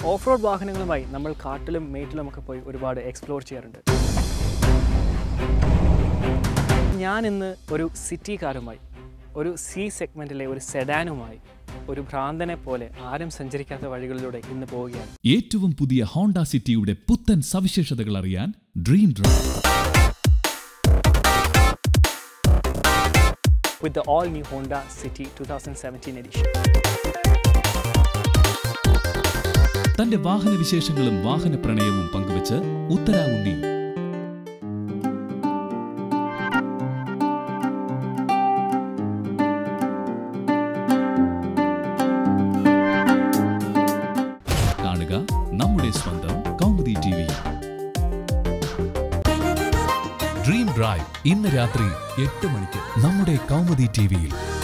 Off road വാഹനങ്ങളുമായി നമ്മൾ കാട്ടിലും മേട്ടിലുമൊക്കെ പോയി ഒരുപാട് എക്സ്പ്ലോർ ചെയ്യാറുണ്ട് ഞാൻ ഇന്ന് ഒരു സിറ്റി കാറുമായി ഒരു സി സെഗ്മെൻറ്റിലെ ഒരു സെഡാനുമായി ഒരു ഭ്രാന്തനെ പോലെ ആരും സഞ്ചരിക്കാത്ത വഴികളിലൂടെ ഇന്ന് പോവുകയാണ് ഏറ്റവും പുതിയ ഹോണ്ട സിറ്റിയുടെ പുത്തൻ സവിശേഷതകൾ അറിയാൻ dream drive with the all new Honda City 2017 edition. തന്റെ വാഹന വിശേഷങ്ങളും വാഹന പ്രണയവും പങ്കുവച്ച് ഉത്തര ഉണ്ണി കാണുക നമ്മുടെ സ്വന്തം Kaumudi T V dream drive ഇന്ന് രാത്രി എട്ട് മണിക്ക് നമ്മുടെ കൗമുദി ടി വിയിൽ